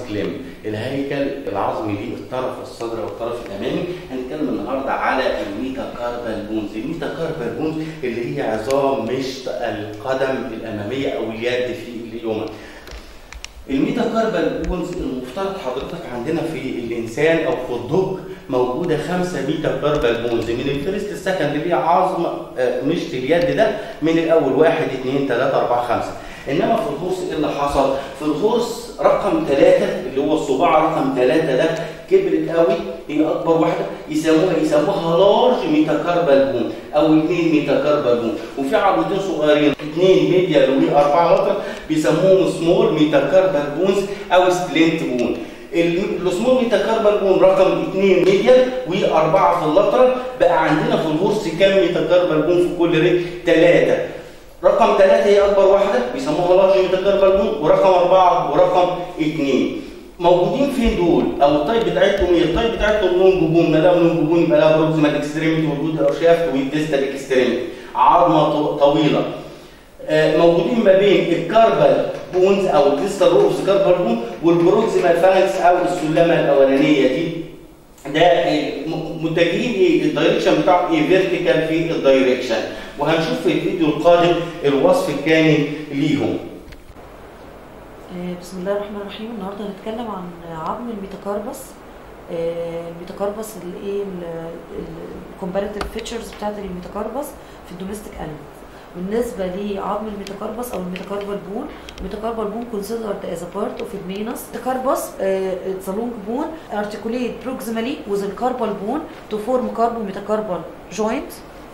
limb الهيكل العظمي للطرف الصدري والطرف الامامي هنتكلم النهارده على الميتاكاربال بونز الميتاكاربال بونز اللي هي عظام مشط القدم الاماميه او اليد في اليوم الميتاكاربال بونز المفترض حضرتك عندنا في الانسان او في الضج موجوده 5 ميتاكاربال بونز من الفيرست السكند اللي هي عظم مشط اليد ده من الاول 1 2 3 4 5 انما في الهورس ايه اللي حصل؟ في الهورس رقم ثلاثة اللي هو الصباع رقم ثلاثة ده كبرت قوي هي اكبر واحده يسموها يسموها لارج ميتاكاربال بون او اثنين ميتاكاربال بون وفي عظمتين صغيرين اثنين ميديال واربعه لاتر بيسموهم سمول ميتاكاربال بونز او سبلنت بون السمول ميتاكاربال بون رقم اثنين ميديال واربعه في اللاترال بقى عندنا في الهورس كام ميتاكاربال بون في كل رجل؟ ثلاثه رقم ثلاثة هي أكبر واحدة بيسموها لارج ميتاكاربال بون ورقم أربعة ورقم اثنين موجودين فين دول؟ أو الطيب بتاعتهم ايه؟ الطيب بتاعتهم لونج بون ما دام لونج بون يبقى لها بروكسيمال اكستريميتي والجود أو شافت والديستال اكستريميتي عظمة طويلة موجودين ما بين الكاربال بونز أو الديستال روبس كاربال بون والبروكسيمال فالانكس أو السلمة الأولانية دي ده متجهين ايه الدايركشن بتاعهم ايه فيرتيكال في الدايركشن وهنشوف في الفيديو القادم الوصف الكامل ليهم بسم الله الرحمن الرحيم النهارده هنتكلم عن عظم الميتاكاربس الميتاكاربس الايه الكومباريتيف فيتشرز بتاعت الميتاكاربس في الدوميستيك انيمالز بالنسبه لعظم الميتاكاربس او الميتاكاربال بون الميتاكاربال بون considered as a part of the manus metacarpus uh, it's a long bone articulate proximally with the carpal bone to form carbo-metacarpal joint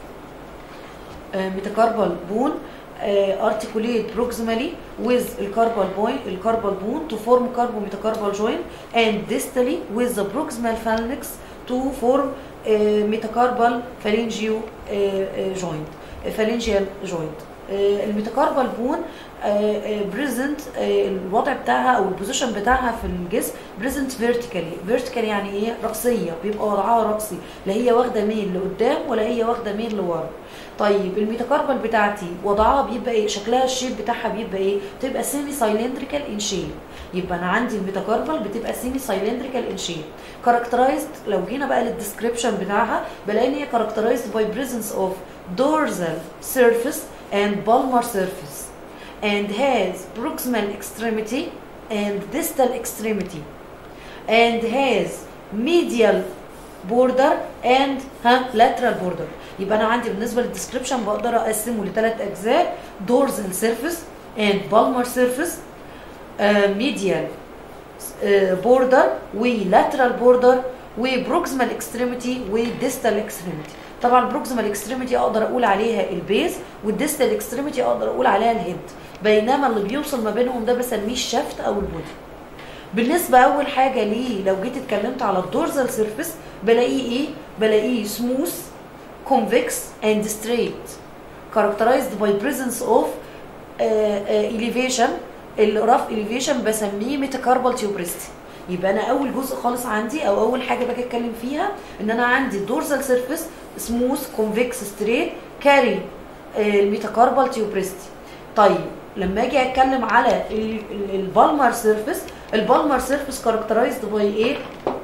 uh, metacarpal bone uh, articulate proximally with the carpal bone the carpal bone to form carbo-metacarpal joint and distally with the proximal phalanx to form uh, metacarpal phalangeal uh, uh, joint phalangeal joint الميتاكاربال بون بريزنت الوضع بتاعها او البوزيشن بتاعها في الجسم بريزنت فيرتيكالي فيرتيكالي يعني ايه رأسيه بيبقى وضعها رأسي لا هي واخده ميل لقدام ولا هي واخده ميل لورا طيب الميتاكاربال بتاعتي وضعها بيبقى ايه شكلها الشيب بتاعها بيبقى ايه بتبقى سيمي سايلندريكال ان شيب يبقى انا عندي الميتاكاربال بتبقى سيمي سايلندريكال ان شيب كاركترايزد لو جينا بقى للديسكريبشن بتاعها بلاقي ان هي كاركترايزد باي بريزنس اوف dorsal surface and palmar surface and has proximal extremity and distal extremity and has medial border and ها lateral border يبقى انا عندي بالنسبه للديسكريبشن بقدر اقسمه لثلاث اجزاء dorsal surface and palmar surface uh, medial uh, border lateral border وبروكسيمال اكستريميتي وديستال اكستريميتي طبعا البروكسيمال اكستريميتي اقدر اقول عليها البيز والديستال اكستريميتي اقدر اقول عليها الهيد بينما اللي بيوصل ما بينهم ده بسميه الشافت او البودي بالنسبه اول حاجه ليه لو جيت اتكلمت على الدورزال سيرفيس بلاقيه ايه بلاقيه سموث كونفكس اند ستريت characterized by presence of uh, uh, elevation الرف elevation بسميه ميتاكاربال تيوبريستي يبقى انا اول جزء خالص عندي او اول حاجه باجي اتكلم فيها ان انا عندي الدورزال سيرفيس سموث كونفكس ستريت كاري الميتاكاربال تيوبريستي طيب لما اجي اتكلم على البالمر سيرفيس البالمر سيرفيس كاركترايزد باي ايه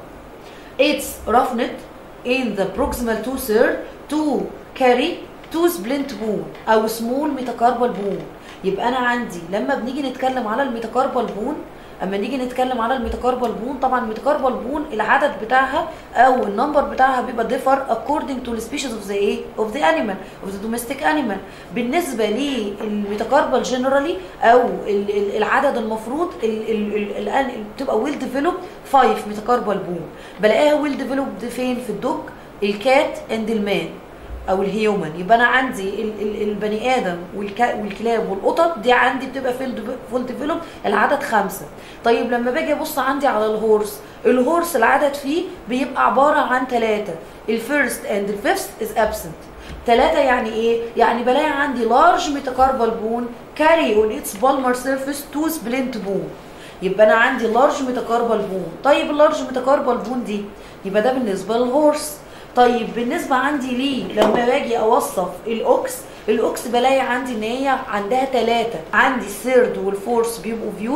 اتس roughened in the proximal two third to carry two splint bone او small metacarpal bone يبقى انا عندي لما بنيجي نتكلم على الميتاكاربال بون اما نيجي نتكلم على الميتاكاربال بون طبعا الميتاكاربال بون العدد بتاعها او النمبر بتاعها بيبقى ديفر according to the species of the ايه of the animal of the domestic animal بالنسبه للميتاكاربال جنرالي او ال ال العدد المفروض الان بتبقى ويل ديفلوب 5 ميتاكاربال بون بلاقيها ويل ديفلوبد فين في الدوج الكات اند المان او الهيومن يبقى انا عندي ال ال البني ادم والكلاب والقطط دي عندي بتبقى فول ديفلوب العدد خمسه طيب لما باجي ابص عندي على الهورس الهورس العدد فيه بيبقى عباره عن ثلاثه الفيرست اند الفيفث از ابسنت ثلاثة يعني ايه؟ يعني بلاقي عندي لارج ميتاكاربال بون كاري اون اتس بالمر سيرفيس تو سبلنت بون يبقى انا عندي لارج ميتاكاربال بون طيب اللارج ميتاكاربال بون دي يبقى ده بالنسبه للهورس طيب بالنسبة عندي ليه لما باجي اوصف الاوكس الاوكس بلاقي عندي ان هي عندها ثلاثة عندي الثيرد والفورث بيبقوا فيوزد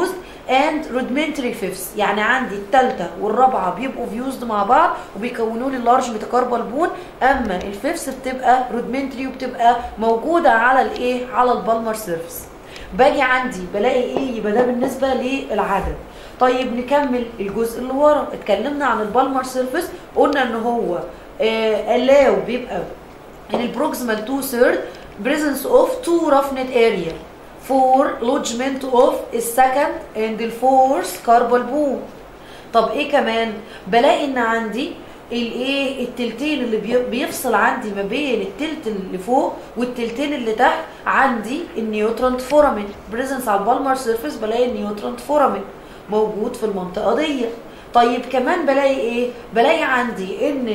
and rudimentary fifths يعني عندي الثالثه والرابعه بيبقوا فيوزد مع بعض وبيكونوا لي اللارج ميتاكاربال بون اما الفيفث بتبقى rudimentary وبتبقى موجوده على الايه على البالمر سيرفيس باجي عندي بلاقي ايه يبقى ده بالنسبه للعدد طيب نكمل الجزء اللي ورا اتكلمنا عن البالمر سيرفيس قلنا ان هو آه allow بيبقى in البروكسيمال 2 third presence of two roughness area for lodgement of السكند and the fourth carbon bone طب ايه كمان بلاقي ان عندي الايه التلتين اللي بي- بيفصل عندي ما بين التلت اللي فوق والتلتين اللي تحت عندي النيوترانت فورامين بريزنس على البالمر سيرفيس بلاقي النيوترانت فورامين موجود في المنطقه دي طيب كمان بلاقي ايه بلاقي عندي ان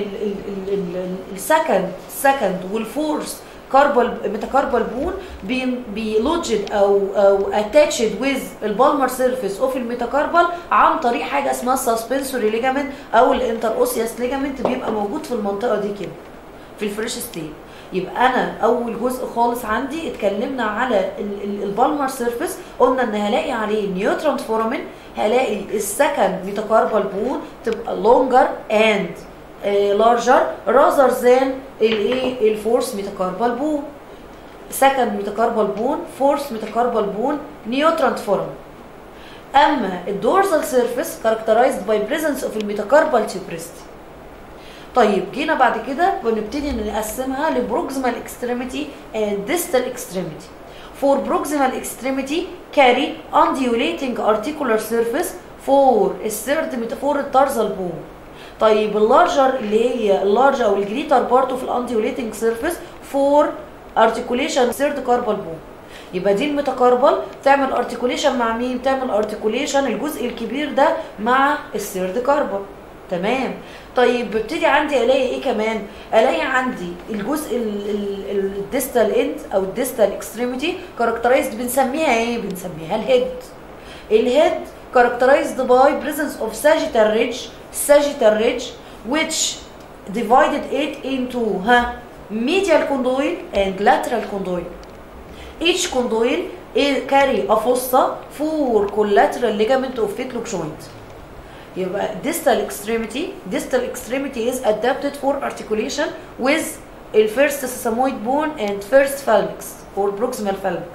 السكند سكند والفورث كاربال ميتاكاربال بون بيلوجد او او اتاتشد ويز البالمر سيرفيس اوف الميتاكاربال عن طريق حاجه اسمها سسبنسوري ليجامنت او الانتر اوسياس ليجامنت بيبقى موجود في المنطقه دي كده في الفريش ستيت يبقى انا اول جزء خالص عندي اتكلمنا على البالمر سيرفيس قلنا ان هلاقي عليه نيوترانت فورامين هلاقي السكند ميتاكاربال بون تبقى لونجر اند لارجر راذر ذان الايه الفورس ميتاكاربال بون سكند ميتاكاربال بون فورس ميتاكاربال بون نيوترانت فورامين اما الدورزال سيرفيس كاركترايزد باي بريزنس اوف الميتاكاربال تيوبريستي طيب جينا بعد كده ونبتدي نقسمها لبروكسيمال اكستريميتي and distal extremity. For proximal extremity carry undulating articular surface for الثيرد ميتافور التارزال بون. طيب اللارجر اللي هي اللارج او الجريتر بارت اوف الانديوليتنج سيرفيس فور ارتكوليشن ثيرد كاربال بون. يبقى دي الميتاكاربال تعمل ارتكوليشن مع مين؟ تعمل ارتكوليشن الجزء الكبير ده مع الثيرد كاربال. تمام طيب ببتدي عندي الاقي ايه كمان الاقي عندي الجزء الديستال اند او الديستال اكستريميتي كاركترايزد بنسميها ايه بنسميها الهيد الهيد characterized by presence of sagittal ridge sagittal ridge which divided it into ها medial condyle and lateral condyle each condyle carry a fossa for collateral ligament of fetlock joint يبقى distal extremity distal extremity is adapted for articulation with the first sesamoid bone and first phalanx or proximal phalanx.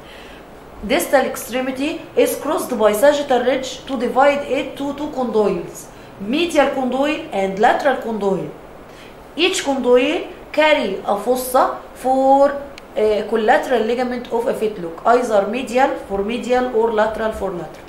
Distal extremity is crossed by sagittal ridge to divide it to two condyles, medial condyle and lateral condyle. Each condyle carry a fossa for uh, collateral ligament of a fetlock, either medial for medial or lateral for lateral.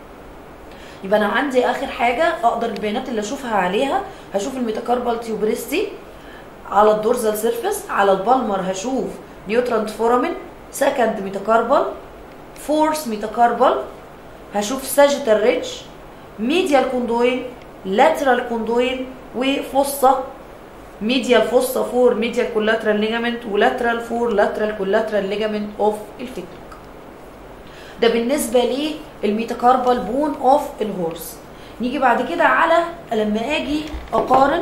يبقى انا عندي اخر حاجه اقدر البيانات اللي اشوفها عليها هشوف الميتاكاربال تيوبريستي على الدورزال سيرفيس على البالمر هشوف نيوترانت فورامين سكند ميتاكاربال فورس ميتاكاربال هشوف ساجيتال ريدج ميديال كوندويل لاترال كوندويل وفصة ميديال فصة فور ميديال كولاترال ليجامنت ولاترال فور لاترال كولاترال ليجامنت اوف الفيتلوك ده بالنسبه للميتاكاربال بون اوف الهورس نيجي بعد كده على لما اجي اقارن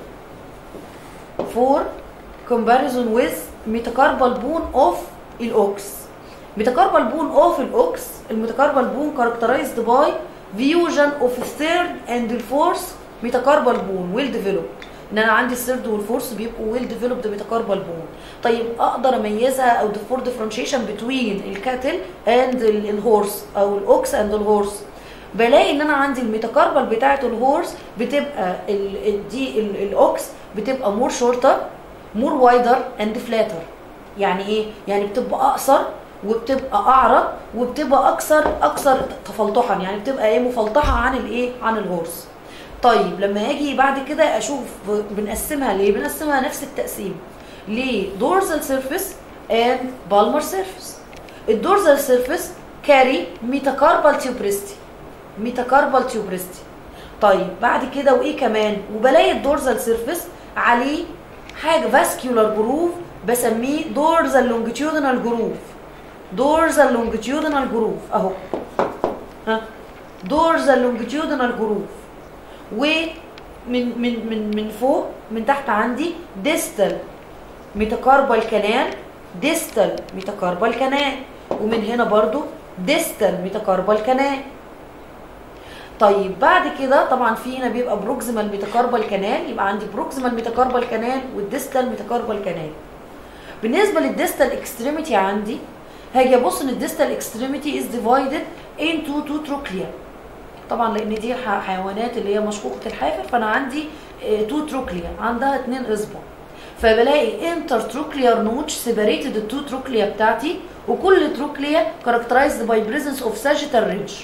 فور comparison with ميتاكاربال بون اوف الاوكس ميتاكاربال بون اوف الاوكس الميتاكاربال بون characterized by fusion of the third and the fourth ميتاكاربال بون well developed ان انا عندي الثيرد والفورث بيبقوا ويل ديفلوبد ميتاكاربال بون طيب اقدر اميزها او فور ديفرنشيشن بتوين الكاتل اند الهورس او الاوكس اند الهورس بلاقي ان انا عندي الميتاكاربال بتاعه الهورس بتبقى ال ال دي ال الاوكس بتبقى مور شورتر مور وايدر اند فلاتر يعني ايه يعني بتبقى اقصر وبتبقى اعرض وبتبقى اكثر اكثر تفلطحا يعني بتبقى ايه مفلطحه عن الايه عن الهورس طيب لما اجي بعد كده اشوف بنقسمها ليه بنقسمها نفس التقسيم لدورزال سيرفيس اند بالمر سيرفيس الدورزال سيرفيس كاري ميتاكاربال تيوبريستي ميتاكاربال تيوبريستي طيب بعد كده وايه كمان وبلاقي الدورزال سيرفيس عليه حاجه فاسكيولار جروف بسميه دورزال لونجيتيودنال جروف دورزال لونجيتيودنال جروف اهو ها دورزال لونجيتيودنال جروف ومن من من من فوق من تحت عندي ديستال ميتاكاربال كانال ديستال ميتاكاربال كانال ومن هنا برضو ديستال ميتاكاربال كانال طيب بعد كده طبعا في هنا بيبقى بروكسيمال ميتاكاربال كانال يبقى عندي بروكسيمال ميتاكاربال كانال والديستال ميتاكاربال كانال بالنسبه للديستال اكستريميتي عندي هاجي ابص ان الديستال اكستريميتي از ديفايدد انتو تو تروكليا طبعا لان دي ح- حيوانات اللي هي مشقوقه الحافر فانا عندي تو تروكليا عندها اتنين اصبع فبلاقي انتر تروكليار نوتش سيبريتد التو تروكليا بتاعتي وكل تروكليا كاركترايزد باي بريزنس اوف ساجيتال ريدج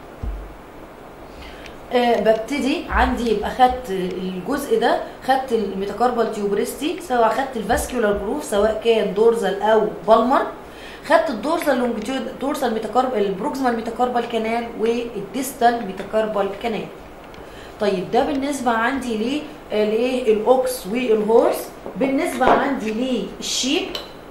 آه، ببتدي عندي يبقى خدت الجزء ده خدت الميتاكاربال تيوبريستي سواء خدت الفاسكيولار جروف سواء كان دورزال او بالمر خدت الدورزال لونجيتيود دورزال ميتاكارب البروكسيمال ميتاكاربال كانال والديستال ميتاكاربال كانال طيب ده بالنسبه عندي ليه الايه الاوكس والهورس بالنسبه عندي للشيب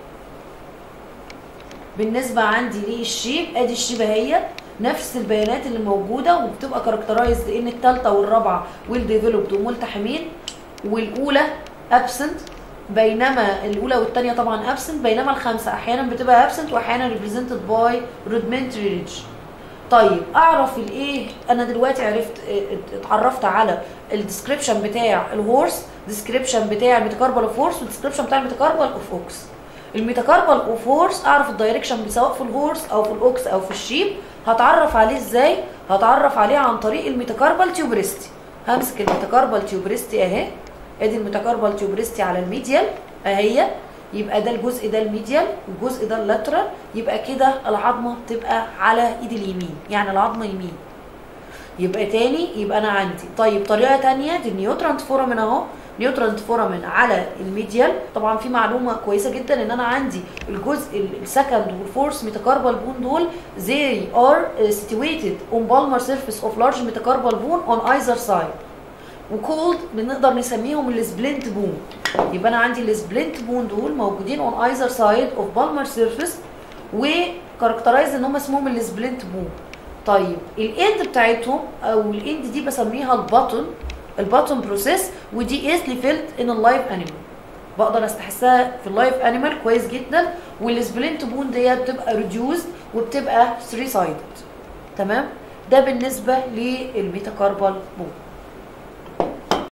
بالنسبه عندي للشيب ادي الشيب اهي نفس البيانات اللي موجوده وبتبقى كاركترايزد ان الثالثه والرابعه والديفلوبد وملتحمين والاولى ابسنت بينما الاولى والثانيه طبعا ابسنت بينما الخامسه احيانا بتبقى ابسنت واحيانا ريبريزنتد باي رودمنتري ريدج طيب اعرف الايه انا دلوقتي عرفت اه، اتعرفت على الديسكريبشن بتاع الهورس ديسكريبشن بتاع الميتاكاربال اوف هورس والديسكريبشن بتاع الميتاكاربال اوف اوكس الميتاكاربال اوف هورس اعرف الدايركشن سواء في الهورس او في الاوكس او في الشيب هتعرف عليه ازاي هتعرف عليه عن طريق الميتاكاربال تيوبريستي همسك الميتاكاربال تيوبريستي اهي ادي الميتاكاربال تيوبريستي على الميديال اهي يبقى ده الجزء ده الميديال والجزء ده اللاترال يبقى كده العظمه بتبقى على ايد اليمين يعني العظمه يمين يبقى تاني يبقى انا عندي طيب طريقه تانية دي النيوترانت فورامين اهو نيوترانت فورامين على الميديال طبعا في معلومه كويسه جدا ان انا عندي الجزء السكند والفورث ميتاكاربال بون دول they are situated on palmar surface of large metacarpal bone on either side وكولد بنقدر نسميهم السبلنت بون يبقى انا عندي السبلنت بون دول موجودين on either side of palmar surface وكاركترايز ان هم اسمهم السبلنت بون طيب الاند بتاعتهم او الاند دي بسميها الباتون الباتون بروسيس ودي ايزلي فيلد ان اللايف انيمال بقدر استحسها في اللايف انيمال كويس جدا والسبلنت بون ديت بتبقى ريديوزد وبتبقى 3 سايدد تمام ده بالنسبه للميتاكاربال بون